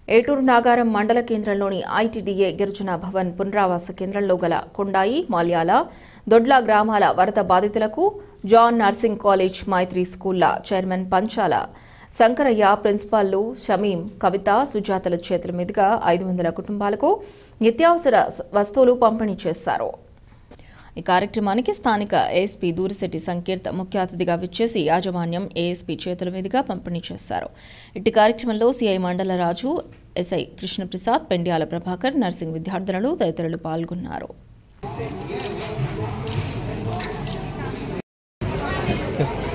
ఏటూరు నాగారం మండల కేంద్రంలోని ఐటీడీఏ గిరిజన భవన్ పునరావాస కేంద్రంలో గల కొండాయి మాల్యాల దొడ్ల గ్రామాల వరద బాధితులకు జాన్ నర్సింగ్ కాలేజ్ మైత్రి స్కూళ్ల చైర్మన్ పంచాల శంకరయ్య ప్రిన్సిపాల్లు షమీం కవిత సుజాతల చేతుల మీదుగా ఐదు వందల కుటుంబాలకు నిత్యావసర వస్తువులు పంపిణీ చేశారు ఈ కార్యక్రమానికి స్థానిక ఏఎస్పీ దూరిశెట్టి సంకీర్త్ ముఖ్య అతిథిగా విచ్చేసి యాజమాన్యం ఏఎస్పీ చేతుల మీదుగా పంపిణీ చేశారు ఇట్టి కార్యక్రమంలో సిఐ మండల రాజు ఎస్ఐ కృష్ణప్రసాద్ పెండ్యాల ప్రభాకర్ నర్సింగ్ విద్యార్థులు తదితరులు పాల్గొన్నారు ఓకే